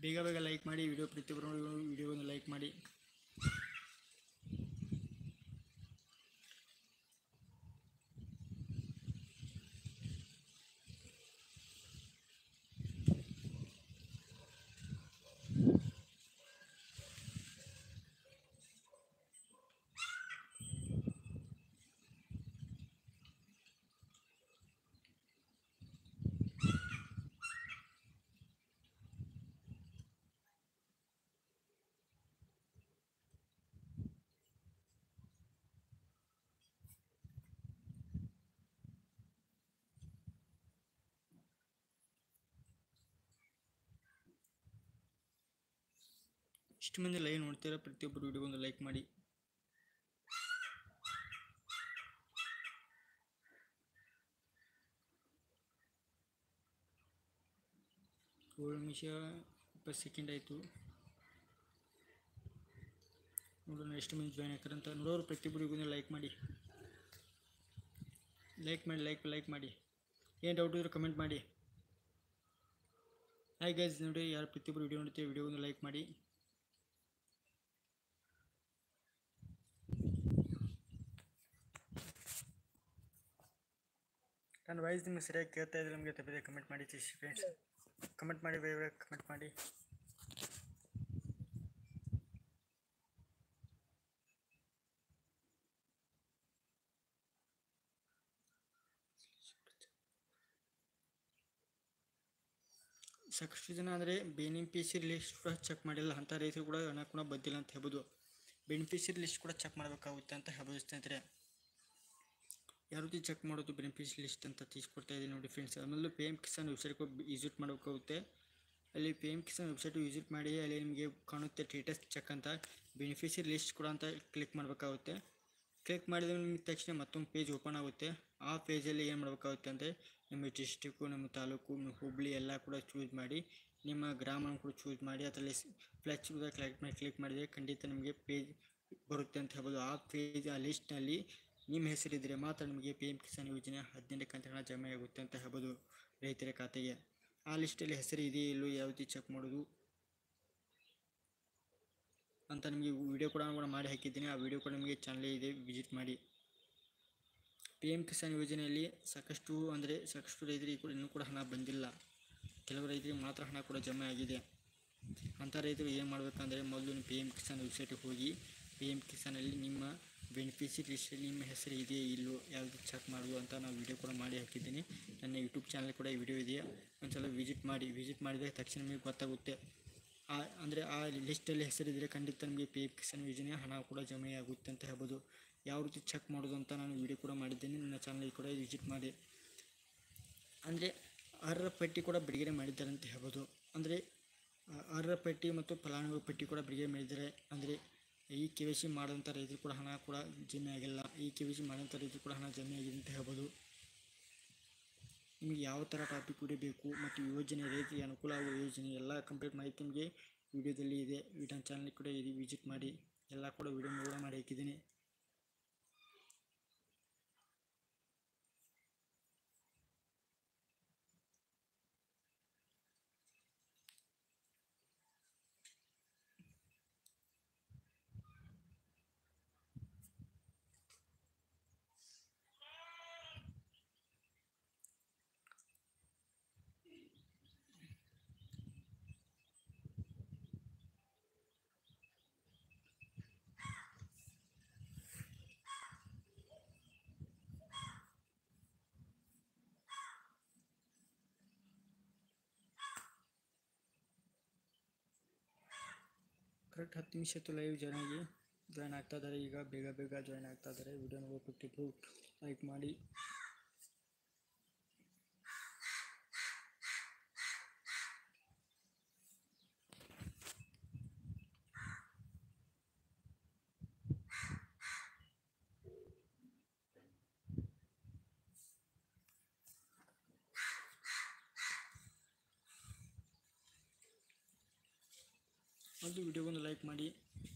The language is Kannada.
ಬೇಗ ಬೇಗ ಲೈಕ್ ಮಾಡಿ ವಿಡಿಯೋ ಪ್ರತಿಯೊಬ್ಬರು ವಿಡಿಯೋವನ್ನು ಲೈಕ್ ಮಾಡಿ ಇಷ್ಟು ಮಂದಿ ಲೈವ್ ನೋಡ್ತೀರಾ ಪ್ರತಿಯೊಬ್ಬರು ವಿಡಿಯೋವನ್ನು ಲೈಕ್ ಮಾಡಿ ಏಳು ನಿಮಿಷ ಇಪ್ಪತ್ತು ಸೆಕೆಂಡ್ ಆಯಿತು ನೋಡೋಣ ಎಷ್ಟು ಮಂದಿ ಜಾಯ್ನ್ ಆಗ್ತಾರೆ ಅಂತ ನೋಡೋರು ಪ್ರತಿಯೊಬ್ಬರಿಗೂ ಲೈಕ್ ಮಾಡಿ ಲೈಕ್ ಮಾಡಿ ಲೈಕ್ ಲೈಕ್ ಮಾಡಿ ಏನು ಡೌಟ್ ಇದ್ರೆ ಕಮೆಂಟ್ ಮಾಡಿ ಹಾಯ್ ಗೈಸ್ ನೋಡಿ ಯಾರು ಪ್ರತಿಯೊಬ್ಬರು ವಿಡಿಯೋ ನೋಡ್ತೀವಿ ವಿಡಿಯೋವನ್ನು ಲೈಕ್ ಮಾಡಿ ನನ್ನ ವಾಯ್ಸ್ ನಿಮಗೆ ಸರಿಯಾಗಿ ಕೇಳ್ತಾ ಇದ್ರೆ ನಮಗೆ ತಪ್ಪದೆ ಕಮೆಂಟ್ ಮಾಡಿ ಫ್ರೆಂಡ್ಸ್ ಕಮೆಂಟ್ ಮಾಡಿ ಬೇರೆ ಕಮೆಂಟ್ ಮಾಡಿ ಸಾಕಷ್ಟು ಜನ ಅಂದರೆ ಬೆನಿಫಿಷರಿ ಲಿಸ್ಟ್ ಕೂಡ ಚೆಕ್ ಮಾಡಿಲ್ಲ ಅಂಥ ರೈತರು ಕೂಡ ಹಣ ಕೂಡ ಬಂದಿಲ್ಲ ಅಂತ ಹೇಳ್ಬೋದು ಬೆನಿಫಿಷರಿ ಲಿಸ್ಟ್ ಕೂಡ ಚೆಕ್ ಮಾಡಬೇಕಾಗುತ್ತೆ ಅಂತ ಹೇಳ್ಬೋದು ಸ್ನೇಹಿತರೆ ಯಾವ ರೀತಿ ಚೆಕ್ ಮಾಡೋದು ಬೆನಿಫಿಷರಿ ಲಿಸ್ಟ್ ಅಂತ ತಿಳಿಸ್ಕೊಡ್ತಾ ಇದ್ದೀನಿ ನೋಡಿ ಫ್ರೆಂಡ್ಸ್ ಆಮೇಲೆ ಪಿ ಎಮ್ ಕಿಸಾನ್ ವೆಬ್ಸೈಟ್ಗೆ ವಿಸಿಟ್ ಮಾಡಬೇಕಾಗುತ್ತೆ ಅಲ್ಲಿ P M Kisan website visit ಮಾಡಿ ಅಲ್ಲಿ ನಿಮಗೆ ಕಾಣುತ್ತೆ ಸ್ಟೇಟಸ್ ಚೆಕ್ ಅಂತ ಬೆನಿಫಿಷರಿ ಲಿಸ್ಟ್ ಕೂಡ ಅಂತ ಕ್ಲಿಕ್ ಮಾಡಬೇಕಾಗುತ್ತೆ ಕ್ಲಿಕ್ ಮಾಡಿದ ನಿಮಗೆ ತಕ್ಷಣ ಮತ್ತೊಂದು ಪೇಜ್ ಓಪನ್ ಆಗುತ್ತೆ ಆ ಪೇಜಲ್ಲಿ ಏನು ಮಾಡಬೇಕಾಗುತ್ತೆ ಅಂದರೆ ನಿಮ್ಮ ಡಿಸ್ಟಿಕ್ಕು ನಮ್ಮ ತಾಲೂಕು ನಿಮ್ಮ ಹುಬ್ಳಿ ಎಲ್ಲ ಕೂಡ ಚೂಸ್ ಮಾಡಿ ನಿಮ್ಮ ಗ್ರಾಮವನ್ನು ಕೂಡ ಚೂಸ್ ಮಾಡಿ ಅದರಲ್ಲಿ ಫ್ಲೆಕ್ಸ್ ಕೂಡ ಕ್ಲಿಕ್ ಮಾಡಿ ಕ್ಲಿಕ್ ಮಾಡಿದರೆ ಖಂಡಿತ ನಿಮಗೆ ಪೇಜ್ ಬರುತ್ತೆ ಅಂತ ಹೇಳ್ಬೋದು ಆ ಪೇಜ್ ಆ ಲಿಸ್ಟ್ನಲ್ಲಿ ನಿಮ್ಮ ಹೆಸರಿದ್ದರೆ ಮಾತ್ರ ನಿಮಗೆ ಪಿ ಎಮ್ ಕಿಸಾನ್ ಯೋಜನೆ ಹದಿನೆಂಟು ಕಂತಿನ ಹಣ ಜಮೆ ಆಗುತ್ತೆ ಅಂತ ಹೇಳ್ಬೋದು ರೈತರ ಖಾತೆಗೆ ಆ ಲಿಸ್ಟಲ್ಲಿ ಹೆಸರು ಇದೆಯೋ ಇಲ್ಲೋ ಯಾವ ರೀತಿ ಚೆಕ್ ಮಾಡೋದು ಅಂತ ನಿಮಗೆ ವಿಡಿಯೋ ಕೂಡ ಕೂಡ ಮಾಡಿ ಹಾಕಿದ್ದೀನಿ ಆ ವಿಡಿಯೋ ಕೂಡ ನಿಮಗೆ ಚಾನಲ್ ಇದೆ ವಿಸಿಟ್ ಮಾಡಿ ಪಿ ಎಮ್ ಕಿಸಾನ್ ಯೋಜನೆಯಲ್ಲಿ ಸಾಕಷ್ಟು ಅಂದರೆ ಸಾಕಷ್ಟು ರೈತರಿಗೆ ಕೂಡ ಇನ್ನೂ ಕೂಡ ಹಣ ಬಂದಿಲ್ಲ ಕೆಲವು ರೈತರಿಗೆ ಮಾತ್ರ ಹಣ ಕೂಡ ಜಮೆ ಆಗಿದೆ ಅಂಥ ರೈತರು ಏನು ಮಾಡಬೇಕಂದ್ರೆ ಮೊದಲು ಪಿ ಎಮ್ ಕಿಸಾನ್ ವೆಬ್ಸೈಟಿಗೆ ಹೋಗಿ ಪಿ ಎಮ್ ಕಿಸಾನಲ್ಲಿ ನಿಮ್ಮ ಬೆನಿಫಿಷರಿ ಲಿಸ್ಟಲ್ಲಿ ನಿಮ್ಮ ಹೆಸರು ಇದೆಯೇ ಇಲ್ಲೋ ಯಾವುದು ಚೆಕ್ ಮಾಡುವ ಅಂತ ನಾವು ವಿಡಿಯೋ ಕೂಡ ಮಾಡಿ ಹಾಕಿದ್ದೀನಿ ನನ್ನ ಯೂಟ್ಯೂಬ್ ಚಾನಲ್ ಕೂಡ ಈ ವಿಡಿಯೋ ಇದೆಯಾ ಒಂದ್ಸಲ ವಿಸಿಟ್ ಮಾಡಿ ವಿಸಿಟ್ ಮಾಡಿದಾಗ ತಕ್ಷಣ ನಿಮಗೆ ಗೊತ್ತಾಗುತ್ತೆ ಆ ಅಂದರೆ ಆ ಲಿಸ್ಟಲ್ಲಿ ಹೆಸರಿದ್ದರೆ ಖಂಡಿತ ನಿಮಗೆ ಪಿ ಎಫ್ ಕಿಸಾನ್ ಯೋಜನೆ ಹಣ ಕೂಡ ಜಮೆ ಆಗುತ್ತೆ ಅಂತ ಹೇಳ್ಬೋದು ಯಾವ ರೀತಿ ಚೆಕ್ ಮಾಡೋದು ಅಂತ ನಾನು ವಿಡಿಯೋ ಕೂಡ ಮಾಡಿದ್ದೀನಿ ನನ್ನ ಚಾನಲ್ ಕೂಡ ವಿಸಿಟ್ ಮಾಡಿ ಅಂದರೆ ಅರ್ಹರ ಪಟ್ಟಿ ಕೂಡ ಬಿಡುಗಡೆ ಮಾಡಿದ್ದಾರೆ ಅಂತ ಹೇಳ್ಬೋದು ಅಂದರೆ ಅರ್ಹರ ಪಟ್ಟಿ ಮತ್ತು ಫಲಾನುಭವಿ ಪಟ್ಟಿ ಕೂಡ ಬಿಡುಗಡೆ ಮಾಡಿದ್ದಾರೆ ಅಂದರೆ ಈ ಕೆ ವೈ ಸಿ ಮಾಡೋಂಥ ರೈತರು ಕೂಡ ಹಣ ಕೂಡ ಜಮೆ ಆಗಿಲ್ಲ ಈ ಕೆ ವೈ ಸಿ ಮಾಡೋಂಥ ರೈತರು ಕೂಡ ಹಣ ಜಮೆ ಆಗಿದೆ ಅಂತ ಹೇಳ್ಬೋದು ನಿಮಗೆ ಯಾವ ಥರ ಟಾಪಿಕ್ ವಿಡಿಯೋ ಬೇಕು ಮತ್ತು ಯೋಜನೆ ರೈತರಿಗೆ ಅನುಕೂಲ ಆಗುವ ಯೋಜನೆ ಎಲ್ಲ ಕಂಪ್ಲೀಟ್ ಮಾಹಿತಿ ನಿಮಗೆ ವಿಡಿಯೋದಲ್ಲಿ ಇದೆ ವಿಡಿಯೋ ಚಾನಲ್ ಕೂಡ ಇದೆ ವಿಸಿಟ್ ಮಾಡಿ ಎಲ್ಲ ಕೂಡ ವಿಡಿಯೋ ಕೂಡ ಮಾಡಿ ಹಾಕಿದ್ದೀನಿ ಕರೆಕ್ಟ್ ಹತ್ತು ನಿಮಿಷ ಇತ್ತು ಲೈವ್ ಜಾಯ್ನ್ ಆಗಿ ಜಾಯ್ನ್ ಆಗ್ತಾ ಇದ್ದಾರೆ ಈಗ ಬೇಗ ಬೇಗ ಜಾಯ್ನ್ ಆಗ್ತಾ ಇದ್ದಾರೆ ವಿಡಿಯೋ ನೋಡ್ಬಿಟ್ಟಿದ್ರು ಲೈಕ್ ಮಾಡಿ ಒಂದು ವಿಡಿಯೋಗೊಂದು ಲೈಕ್ ಮಾಡಿ